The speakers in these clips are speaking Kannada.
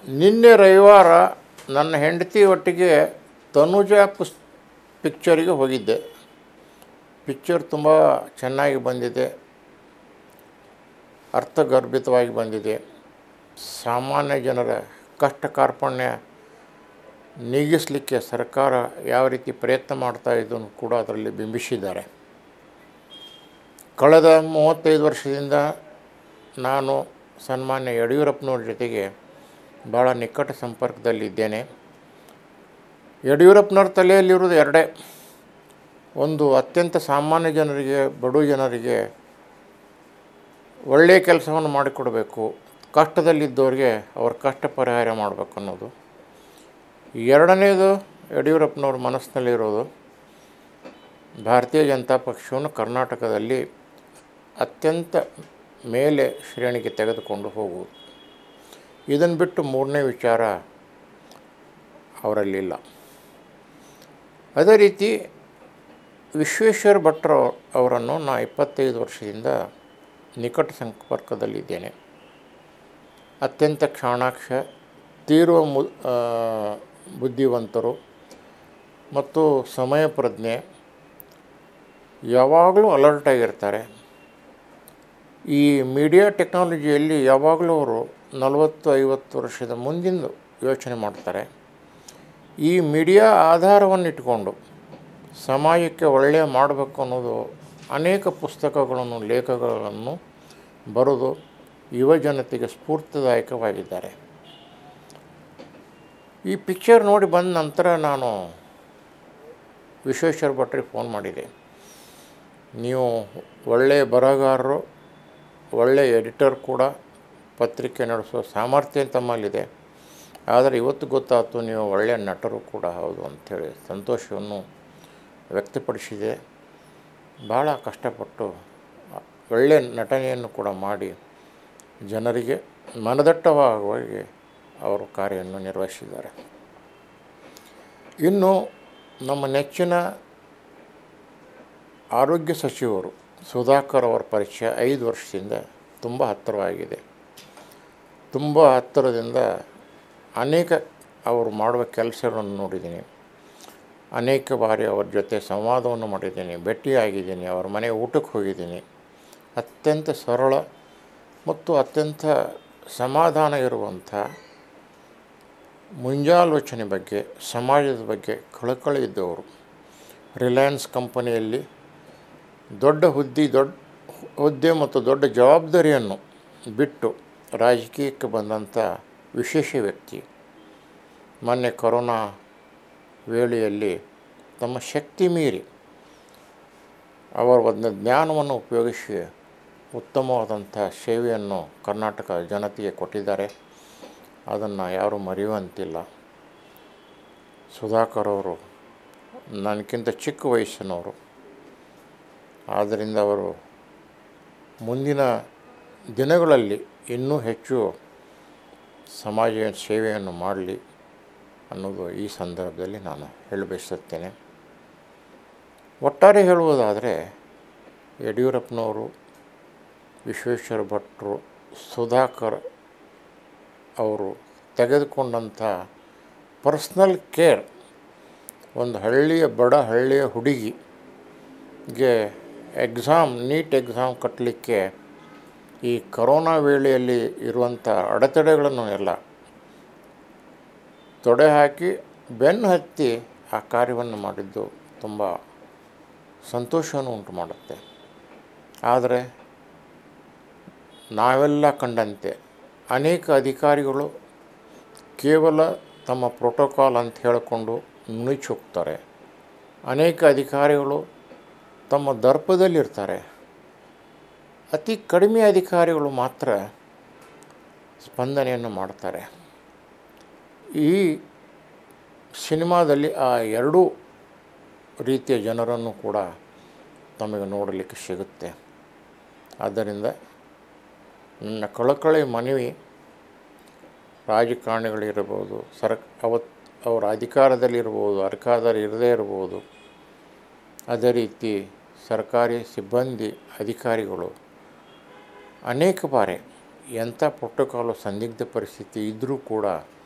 ನಿನ್ನೆ ರವಿವಾರ ನನ್ನ ಹೆಂಡತಿ ಒಟ್ಟಿಗೆ ತನುಜಾ ಪುಸ್ ಪಿಕ್ಚರಿಗೆ ಹೋಗಿದ್ದೆ ಪಿಕ್ಚರ್ ತುಂಬ ಚೆನ್ನಾಗಿ ಬಂದಿದೆ ಅರ್ಥಗರ್ಭಿತವಾಗಿ ಬಂದಿದೆ ಸಾಮಾನ್ಯ ಜನರ ಕಷ್ಟ ಕಾರ್ಪಣ್ಯ ನೀಗಿಸಲಿಕ್ಕೆ ಸರ್ಕಾರ ಯಾವ ರೀತಿ ಪ್ರಯತ್ನ ಮಾಡ್ತಾ ಇದನ್ನು ಕೂಡ ಅದರಲ್ಲಿ ಬಿಂಬಿಸಿದ್ದಾರೆ ಕಳೆದ ಮೂವತ್ತೈದು ವರ್ಷದಿಂದ ನಾನು ಸನ್ಮಾನ್ಯ ಯಡಿಯೂರಪ್ಪನವ್ರ ಜೊತೆಗೆ ಭಾಳ ನಿಕಟ ಸಂಪರ್ಕದಲ್ಲಿದ್ದೇನೆ ಯಡಿಯೂರಪ್ಪನವ್ರ ತಲೆಯಲ್ಲಿರೋದು ಎರಡೇ ಒಂದು ಅತ್ಯಂತ ಸಾಮಾನ್ಯ ಜನರಿಗೆ ಬಡ ಜನರಿಗೆ ಒಳ್ಳೆಯ ಕೆಲಸವನ್ನು ಮಾಡಿಕೊಡಬೇಕು ಕಷ್ಟದಲ್ಲಿದ್ದವ್ರಿಗೆ ಅವ್ರ ಕಷ್ಟ ಪರಿಹಾರ ಮಾಡಬೇಕು ಅನ್ನೋದು ಎರಡನೇದು ಯಡಿಯೂರಪ್ಪನವ್ರ ಮನಸ್ಸಿನಲ್ಲಿರೋದು ಭಾರತೀಯ ಜನತಾ ಪಕ್ಷವನ್ನು ಕರ್ನಾಟಕದಲ್ಲಿ ಅತ್ಯಂತ ಮೇಲೆ ಶ್ರೇಣಿಗೆ ತೆಗೆದುಕೊಂಡು ಹೋಗುವುದು ಇದನ್ನು ಬಿಟ್ಟು ಮೂರನೇ ವಿಚಾರ ಅವರಲ್ಲಿಲ್ಲ ಅದೇ ರೀತಿ ವಿಶ್ವೇಶ್ವರ ಭಟ್ರು ಅವರನ್ನು ನಾ ಇಪ್ಪತ್ತೈದು ವರ್ಷದಿಂದ ನಿಕಟ ಸಂಪರ್ಕದಲ್ಲಿದ್ದೇನೆ ಅತ್ಯಂತ ಕ್ಷಾಣಾಕ್ಷ ತೀವ್ರ ಮು ಆ, ಬುದ್ಧಿವಂತರು ಮತ್ತು ಸಮಯ ಪ್ರಜ್ಞೆ ಯಾವಾಗಲೂ ಅಲರ್ಟ್ ಆಗಿರ್ತಾರೆ ಈ ಮೀಡಿಯಾ ಟೆಕ್ನಾಲಜಿಯಲ್ಲಿ ಯಾವಾಗಲೂ ಅವರು ನಲವತ್ತು ಐವತ್ತು ವರ್ಷದ ಮುಂದಿಂದು ಯೋಚನೆ ಮಾಡ್ತಾರೆ ಈ ಮೀಡಿಯಾ ಆಧಾರವನ್ನು ಇಟ್ಕೊಂಡು ಸಮಾಜಕ್ಕೆ ಒಳ್ಳೆಯ ಮಾಡಬೇಕು ಅನ್ನೋದು ಅನೇಕ ಪುಸ್ತಕಗಳನ್ನು ಲೇಖಗಳನ್ನು ಬರೆದು ಯುವ ಜನತೆಗೆ ಸ್ಫೂರ್ತಿದಾಯಕವಾಗಿದ್ದಾರೆ ಈ ಪಿಕ್ಚರ್ ನೋಡಿ ಬಂದ ನಂತರ ನಾನು ವಿಶ್ವೇಶ್ವರ ಭಟ್ರಿಗೆ ಫೋನ್ ಮಾಡಿದೆ ನೀವು ಒಳ್ಳೆಯ ಬರಹಗಾರರು ಒಳ್ಳೆಯ ಎಡಿಟರ್ ಕೂಡ ಪತ್ರಿಕೆ ನಡೆಸೋ ಸಾಮರ್ಥ್ಯ ತಮ್ಮಲ್ಲಿದೆ ಆದರೆ ಇವತ್ತು ಗೊತ್ತಾಯ್ತು ನೀವು ಒಳ್ಳೆಯ ನಟರು ಕೂಡ ಹೌದು ಅಂಥೇಳಿ ಸಂತೋಷವನ್ನು ವ್ಯಕ್ತಪಡಿಸಿದೆ ಭಾಳ ಕಷ್ಟಪಟ್ಟು ಒಳ್ಳೆಯ ನಟನೆಯನ್ನು ಕೂಡ ಮಾಡಿ ಜನರಿಗೆ ಮನದಟ್ಟವಾಗುವಾಗೆ ಅವರು ಕಾರ್ಯವನ್ನು ನಿರ್ವಹಿಸಿದ್ದಾರೆ ಇನ್ನು ನಮ್ಮ ನೆಚ್ಚಿನ ಆರೋಗ್ಯ ಸಚಿವರು ಸುಧಾಕರ್ ಅವರ ಪರಿಚಯ ಐದು ವರ್ಷದಿಂದ ತುಂಬ ಹತ್ತಿರವಾಗಿದೆ ತುಂಬ ಹತ್ತಿರದಿಂದ ಅನೇಕ ಅವರು ಮಾಡುವ ಕೆಲಸಗಳನ್ನು ನೋಡಿದ್ದೀನಿ ಅನೇಕ ಬಾರಿ ಅವ್ರ ಜೊತೆ ಸಂವಾದವನ್ನು ಮಾಡಿದ್ದೀನಿ ಭೇಟಿಯಾಗಿದ್ದೀನಿ ಅವ್ರ ಮನೆ ಊಟಕ್ಕೆ ಹೋಗಿದ್ದೀನಿ ಅತ್ಯಂತ ಸರಳ ಮತ್ತು ಅತ್ಯಂತ ಸಮಾಧಾನ ಇರುವಂಥ ಮುಂಜಾಲೋಚನೆ ಬಗ್ಗೆ ಸಮಾಜದ ಬಗ್ಗೆ ಕಳಕಳಿ ಇದ್ದವರು ರಿಲಯನ್ಸ್ ಕಂಪನಿಯಲ್ಲಿ ದೊಡ್ಡ ಹುದ್ದೆ ದೊಡ್ಡ ಹುದ್ದೆ ಮತ್ತು ದೊಡ್ಡ ಜವಾಬ್ದಾರಿಯನ್ನು ಬಿಟ್ಟು ರಾಜಕೀಯಕ್ಕೆ ಬಂದಂಥ ವಿಶೇಷ ವ್ಯಕ್ತಿ ಮೊನ್ನೆ ಕೊರೋನಾ ವೇಳೆಯಲ್ಲಿ ತಮ್ಮ ಶಕ್ತಿ ಮೀರಿ ಅವರ ಒಂದು ಜ್ಞಾನವನ್ನು ಉಪಯೋಗಿಸಿ ಉತ್ತಮವಾದಂಥ ಸೇವೆಯನ್ನು ಕರ್ನಾಟಕ ಜನತೆಗೆ ಕೊಟ್ಟಿದ್ದಾರೆ ಅದನ್ನು ಯಾರೂ ಮರೆಯುವಂತಿಲ್ಲ ಸುಧಾಕರ್ ಅವರು ನನಗಿಂತ ಚಿಕ್ಕ ವಯಸ್ಸಿನವರು ಆದ್ದರಿಂದ ಅವರು ಮುಂದಿನ ದಿನಗಳಲ್ಲಿ ಇನ್ನೂ ಹೆಚ್ಚು ಸಮಾಜ ಸೇವೆಯನ್ನು ಮಾಡಲಿ ಅನ್ನೋದು ಈ ಸಂದರ್ಭದಲ್ಲಿ ನಾನು ಹೇಳಬಯಸುತ್ತೇನೆ ಒಟ್ಟಾರೆ ಹೇಳುವುದಾದರೆ ಯಡಿಯೂರಪ್ಪನವರು ವಿಶ್ವೇಶ್ವರ ಭಟ್ರು ಸುಧಾಕರ್ ಅವರು ತೆಗೆದುಕೊಂಡಂಥ ಪರ್ಸ್ನಲ್ ಕೇರ್ ಒಂದು ಹಳ್ಳಿಯ ಬಡ ಹಳ್ಳಿಯ ಹುಡುಗಿಗೆ ಎಕ್ಸಾಮ್ ನೀಟ್ ಎಕ್ಸಾಮ್ ಕಟ್ಟಲಿಕ್ಕೆ ಈ ಕರೋನಾ ವೇಳೆಯಲ್ಲಿ ಇರುವಂಥ ಅಡೆತಡೆಗಳನ್ನು ಎಲ್ಲ ತೊಡೆ ಹಾಕಿ ಬೆನ್ನು ಹತ್ತಿ ಆ ಕಾರ್ಯವನ್ನು ಮಾಡಿದ್ದು ತುಂಬ ಸಂತೋಷವನ್ನು ಉಂಟು ಮಾಡುತ್ತೆ ಆದರೆ ನಾವೆಲ್ಲ ಕಂಡಂತೆ ಅನೇಕ ಅಧಿಕಾರಿಗಳು ಕೇವಲ ತಮ್ಮ ಪ್ರೋಟೋಕಾಲ್ ಅಂತ ಹೇಳಿಕೊಂಡು ನುಣಿಚಿ ಹೋಗ್ತಾರೆ ಅನೇಕ ಅಧಿಕಾರಿಗಳು ತಮ್ಮ ದರ್ಪದಲ್ಲಿರ್ತಾರೆ ಅತಿ ಕಡಿಮೆ ಅಧಿಕಾರಿಗಳು ಮಾತ್ರ ಸ್ಪಂದನೆಯನ್ನು ಮಾಡ್ತಾರೆ ಈ ಸಿನಿಮಾದಲ್ಲಿ ಆ ಎರಡೂ ರೀತಿಯ ಜನರನ್ನು ಕೂಡ ತಮಗೆ ನೋಡಲಿಕ್ಕೆ ಸಿಗುತ್ತೆ ಆದ್ದರಿಂದ ನನ್ನ ಕಳಕಳಿ ಮನವಿ ರಾಜಕಾರಣಿಗಳಿರ್ಬೋದು ಸರ್ ಅವತ್ತು ಅವರ ಅಧಿಕಾರದಲ್ಲಿರ್ಬೋದು ಅಧಿಕಾರದಲ್ಲಿ ಇರದೇ ಇರ್ಬೋದು ಅದೇ ರೀತಿ ಸರ್ಕಾರಿ ಸಿಬ್ಬಂದಿ ಅಧಿಕಾರಿಗಳು ಅನೇಕ ಬಾರಿ ಎಂಥ ಪ್ರೋಟೋಕಾಲು ಸಂದಿಗ್ಧ ಪರಿಸ್ಥಿತಿ ಇದ್ದರೂ ಕೂಡ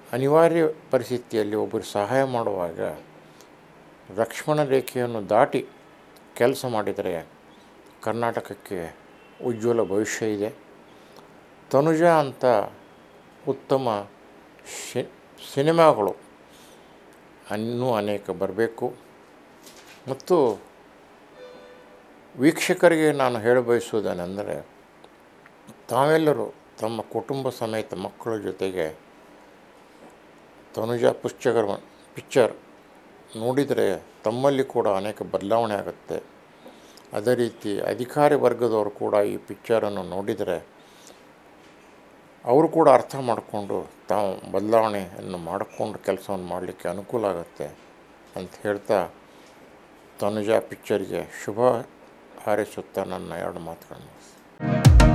ಅನಿವಾರ್ಯ ಪರಿಸ್ಥಿತಿಯಲ್ಲಿ ಒಬ್ಬರು ಸಹಾಯ ಮಾಡುವಾಗ ಲಕ್ಷ್ಮಣ ರೇಖೆಯನ್ನು ದಾಟಿ ಕೆಲಸ ಮಾಡಿದರೆ ಕರ್ನಾಟಕಕ್ಕೆ ಉಜ್ವಲ ಭವಿಷ್ಯ ಇದೆ ತನುಜ ಅಂತ ಉತ್ತಮ ಶಿ ಸಿನಿಮಾಗಳು ಇನ್ನೂ ಅನೇಕ ಬರಬೇಕು ಮತ್ತು ವೀಕ್ಷಕರಿಗೆ ನಾನು ಹೇಳ ಬಯಸುವುದೇನೆಂದರೆ ತಾವೆಲ್ಲರೂ ತಮ್ಮ ಕುಟುಂಬ ಸಮೇತ ಮಕ್ಕಳ ಜೊತೆಗೆ ತನುಜಾ ಪುಶ್ಚಕರ್ಮ ಪಿಕ್ಚರ್ ನೋಡಿದರೆ ತಮ್ಮಲ್ಲಿ ಕೂಡ ಅನೇಕ ಬದಲಾವಣೆ ಆಗುತ್ತೆ ಅದೇ ರೀತಿ ಅಧಿಕಾರಿ ವರ್ಗದವರು ಕೂಡ ಈ ಪಿಕ್ಚರನ್ನು ನೋಡಿದರೆ ಅವರು ಕೂಡ ಅರ್ಥ ಮಾಡಿಕೊಂಡು ತಾವು ಬದಲಾವಣೆಯನ್ನು ಮಾಡಿಕೊಂಡು ಕೆಲಸವನ್ನು ಮಾಡಲಿಕ್ಕೆ ಅನುಕೂಲ ಆಗುತ್ತೆ ಅಂತ ಹೇಳ್ತಾ ತನುಜಾ ಪಿಕ್ಚರ್ಗೆ ಶುಭ ಹಾರೈಸುತ್ತಾ ನನ್ನ ಎರಡು ಮಾತುಗಳನ್ನು